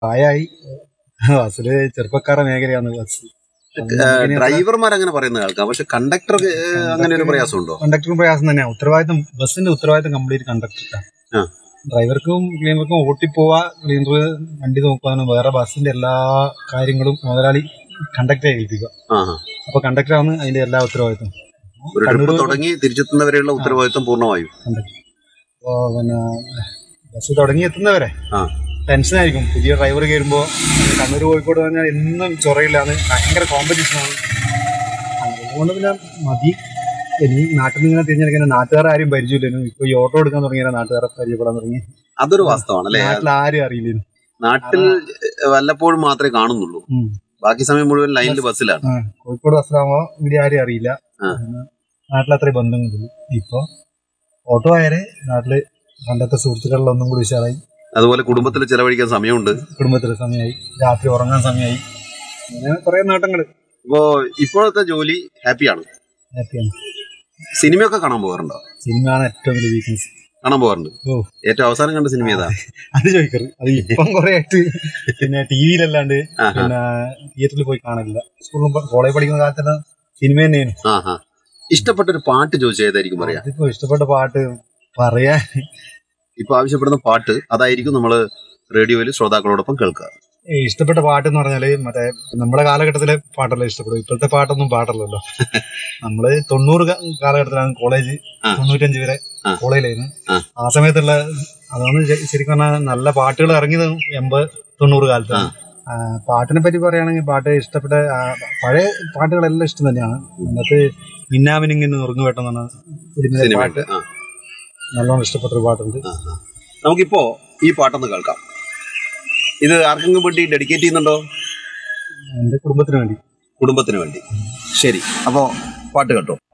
പ്രായമായി ബസ്സില് ചെറുപ്പക്കാരുടെ മേഖലയാണ് ബസ് ഡ്രൈവർമാർ അങ്ങനെ പറയുന്ന കേൾക്കാം പക്ഷെ കണ്ടക്ടർ അങ്ങനെ ഒരു പ്രയാസമുണ്ടോ കണ്ടക്ടറും പ്രയാസം തന്നെയാണ് ഉത്തരവാദിത്തം ബസ്സിന്റെ ഉത്തരവാദിത്തം കംപ്ലീറ്റ് കണ്ടക്ടർക്കാണ് ആ. ഡ്രൈവർക്കും ക്ലീനർക്കും ഓട്ടിപ്പോവാ ക്ലീനർ വണ്ടി നോക്കാനും വേറെ ബസ്സിന്റെ എല്ലാ കാര്യങ്ങളും മുതലാളി കണ്ടക്ടറെ ഏൽപ്പിക്കുക ആ അപ്പൊ കണ്ടക്ടറാണ് അതിന്റെ എല്ലാ ഉത്തരവാദിത്തം ഒരു ട്രിപ്പ് കണ്ണൂര് തുടങ്ങി തിരിച്ചെത്തുന്നവരെയുള്ള ഉത്തരവാദിത്വം പൂർണ്ണമായും കണ്ടക്ടർ അപ്പോ പിന്നെ ബസ് തുടങ്ങി എത്തുന്നവരെ ആ ടെൻഷൻ ആയിരിക്കും പുതിയ ഡ്രൈവർ കയറുമ്പോ കണ്ണൂർ കോഴിക്കോട് പറഞ്ഞാൽ എന്നും ചൊറയില്ലാന്ന് ഭയങ്കര കോമ്പറ്റീഷനാണ് അതുകൊണ്ട് പിന്നെ മതി ഇനി നാട്ടിൽ നിന്ന് ഇങ്ങനെ തിരിഞ്ഞെടുക്കാൻ നാട്ടുകാർ ആരും പരിചയമില്ലേനു ഇപ്പൊ ഈ ഓട്ടോ എടുക്കാൻ തുടങ്ങിയാൽ നാട്ടുകാരെ പരിചയപ്പെടാൻ തുടങ്ങി അതൊരു വാസ്തവമാണ് അല്ലെ നാട്ടിൽ ആരും അറിയില്ലേനു നാട്ടിൽ വല്ലപ്പോഴും മാത്രമേ കാണുന്നുള്ളൂ ഉം. ബാക്കി സമയം മുഴുവൻ ലൈനിൽ ബസ്സിലാണ് ആ, കോഴിക്കോട് ബസ്സിലാകുമ്പോ ഇവിടെ ആരും അറിയില്ല ആ. പിന്നെ നാട്ടിൽ അത്രയും ബന്ധങ്ങളില്ല ഇപ്പൊ ഓട്ടോ ആയാലേ നാട്ടില് പണ്ടത്തെ സുഹൃത്തുക്കളിലൊന്നും കൂടി ഉഷാറായി അതുപോലെ കുടുംബത്തിൽ ചെലവഴിക്കാൻ സമയമുണ്ട് കുടുംബത്തിന് സമയമായി രാത്രി ഉറങ്ങാൻ സമയമായി അങ്ങനെ കുറെ നേട്ടങ്ങൾ അപ്പോ ഇപ്പോഴത്തെ ജോലി ഹാപ്പിയാണ് ഹാപ്പിയാണ് സിനിമയൊക്കെ കാണാൻ പോകാറുണ്ടോ സിനിമയാണ് ഏറ്റവും വലിയ വീക്ക്നെസ് കാണാൻ പോകാറുണ്ട് ഓ ഏറ്റവും അവസാനം കണ്ട സിനിമ ഏതാ അത് ചോദിക്കറ് അത് ഇപ്പം കുറെ ആയിട്ട് പിന്നെ ടി വിയിലല്ലാണ്ട് ആഹാ. പിന്നെ തിയേറ്ററിൽ പോയി കാണലില്ല സ്കൂളിൽ കോളേജ് പഠിക്കുന്ന കാലത്തെല്ലാം സിനിമ തന്നെയാണ് ആ ഹാ ഇഷ്ടപ്പെട്ട ഒരു പാട്ട് ചോദിച്ചാൽ ഏതായിരിക്കും പറയാ അതിപ്പോ ഇഷ്ടപ്പെട്ട പാട്ട് പറയാൻ ഇപ്പൊ ആവശ്യപ്പെടുന്ന പാട്ട് അതായിരിക്കും നമ്മള് റേഡിയോയിൽ ശ്രോതാക്കളോടൊപ്പം കേൾക്കുക ഈ ഇഷ്ടപ്പെട്ട പാട്ട് എന്ന് പറഞ്ഞാല് മറ്റേ നമ്മുടെ കാലഘട്ടത്തിലെ പാട്ടല്ല ഇഷ്ടപ്പെടും ഇപ്പോഴത്തെ പാട്ടൊന്നും പാട്ടല്ലല്ലോ നമ്മള് തൊണ്ണൂറ് കാ- കാലഘട്ടത്തിലാണ് കോളേജ് ആ. തൊണ്ണൂറ്റഞ്ച് വരെ ആ. കോളേജിലായിരുന്നു ആ. ആ സമയത്തുള്ള അതാണ് ശ- ശരിക്കും പറഞ്ഞാൽ നല്ല പാട്ടുകൾ ഇറങ്ങിയത് എൺപത് തൊണ്ണൂറ് കാലത്താണ് ആ, പാട്ടിനെ പറ്റി പറയുകയാണെങ്കിൽ പാട്ട് ഇഷ്ടപ്പെട്ട ആ, പഴയ പാട്ടുകളെല്ലാം ഇഷ്ടം തന്നെയാണ് അതിനകത്ത് മിന്നാമിനിങ്ങിന് നുറുങ്ങു വെട്ടെന്നാണ് ഇതിന്റെ സിനിമ പാട്ട് ആ നല്ലോണം ഇഷ്ടപ്പെട്ട ഒരു പാട്ടുണ്ട് ആ, ആ. നമുക്കിപ്പോ ഈ പാട്ടൊന്ന് കേൾക്കാം ഇത് ആർക്കെങ്കിലും വേണ്ടി ഡെഡിക്കേറ്റ് ചെയ്യുന്നുണ്ടോ എന്റെ കുടുംബത്തിന് വേണ്ടി കുടുംബത്തിന് വേണ്ടി ശരി അപ്പോ പാട്ട് കേട്ടോ